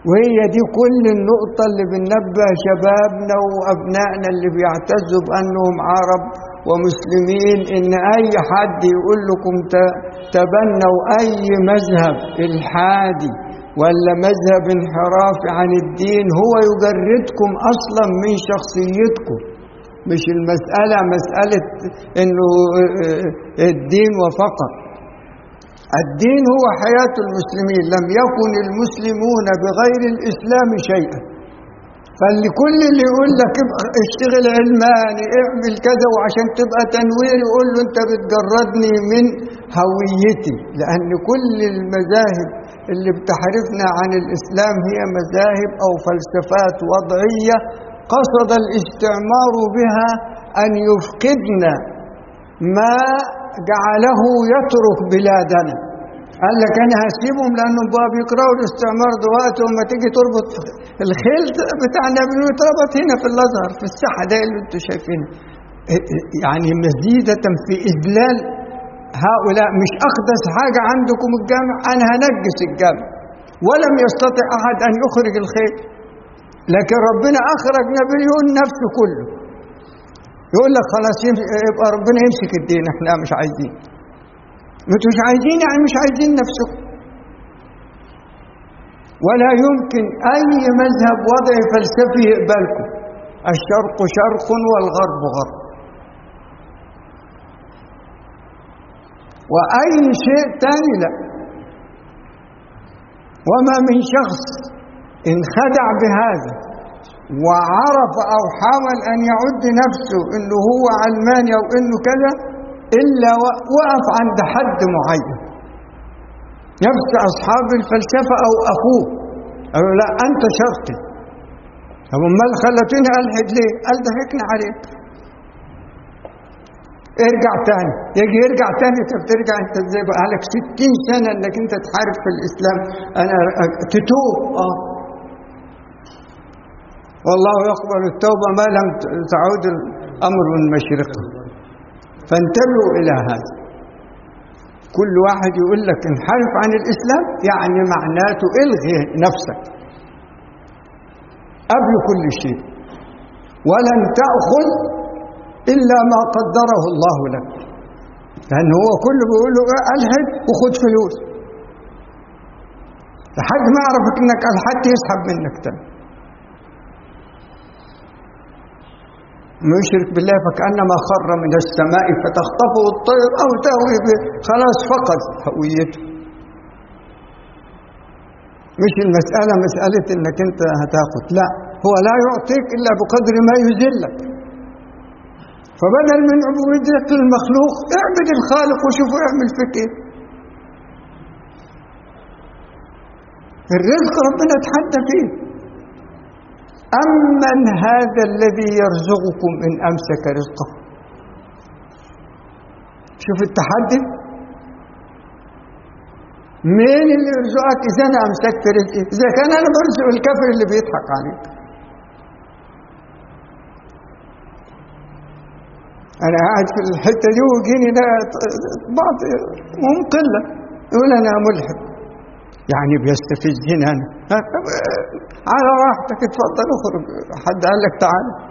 وهي دي كل النقطة اللي بننبه شبابنا وأبنائنا اللي بيعتزوا بأنهم عرب ومسلمين إن أي حد يقول لكم تبنوا أي مذهب الحادي ولا مذهب انحراف عن الدين هو يجردكم أصلا من شخصيتكم مش المسألة مسألة إنه الدين وفقط الدين هو حياة المسلمين لم يكن المسلمون بغير الإسلام شيئا فاللي كل اللي يقول لك اشتغل علماني اعمل كذا وعشان تبقى تنوير يقول له انت بتجردني من هويتي لأن كل المذاهب اللي بتحرفنا عن الإسلام هي مذاهب أو فلسفات وضعية قصد الاستعمار بها أن يفقدنا ما جعله يترك بلادنا قال لك انا هسيبهم لانهم بقى بيكرهوا الاستعمار دلوقتي وما تيجي تربط الخيل بتاع النبي اتربط هنا في الازهر في الساحه ده اللي انتم شايفينه يعني مزيدة في إذلال هؤلاء مش أقدس حاجة عندكم الجامع أنا هنجس الجامع ولم يستطع أحد أن يخرج الخيل لكن ربنا أخرج نبيه نفسه كله يقول لك خلاص يبقى ربنا يمسك الدين احنا مش عايزين انتوا مش عايزين يعني مش عايزين نفسكم ولا يمكن اي مذهب وضعي فلسفي يقبلكم الشرق شرق والغرب غرب واي شيء تاني لا وما من شخص انخدع بهذا وعرف أو حاول أن يعد نفسه أنه هو علماني أو أنه كذا إلا وقف عند حد معين نفس أصحاب الفلسفة أو أخوه قالوا لا أنت شرطي طب امال خلتوني ألحد ليه؟ قال ضحكنا عليك ارجع تاني يجي يرجع تاني طب ترجع انت ازاي بقى لك 60 سنه انك انت تحارب في الاسلام انا تتوب اه والله يقبل التوبة ما لم تعود الأمر من مشرقه فانتبهوا إلى هذا كل واحد يقول لك انحرف عن الإسلام يعني معناته الغي نفسك قبل كل شيء ولن تأخذ إلا ما قدره الله لك لأن هو كله بيقول له ألحد وخد فلوس لحد ما يعرفك انك الحد يسحب منك تاني يشرك بالله فكأنما خر من السماء فتخطفه الطير أو تهوي به خلاص فقد هويته مش المسألة مسألة انك انت هتاخد لا هو لا يعطيك الا بقدر ما يذلك فبدل من عبودية المخلوق اعبد الخالق وشوفوا يعمل فيك ايه الرزق ربنا تحدى فيه أمن هذا الذي يرزقكم إن أمسك رزقه شوف التحدي مين اللي يرزقك إذا أنا أمسكت رزقي إذا كان أنا برزق الكافر اللي بيضحك عليك أنا قاعد في الحتة دي ويجيني ده بعض هم قلة يقول أنا ملحد يعني بيستفزني أنا على راحتك اتفضل اخرج حد قال لك تعال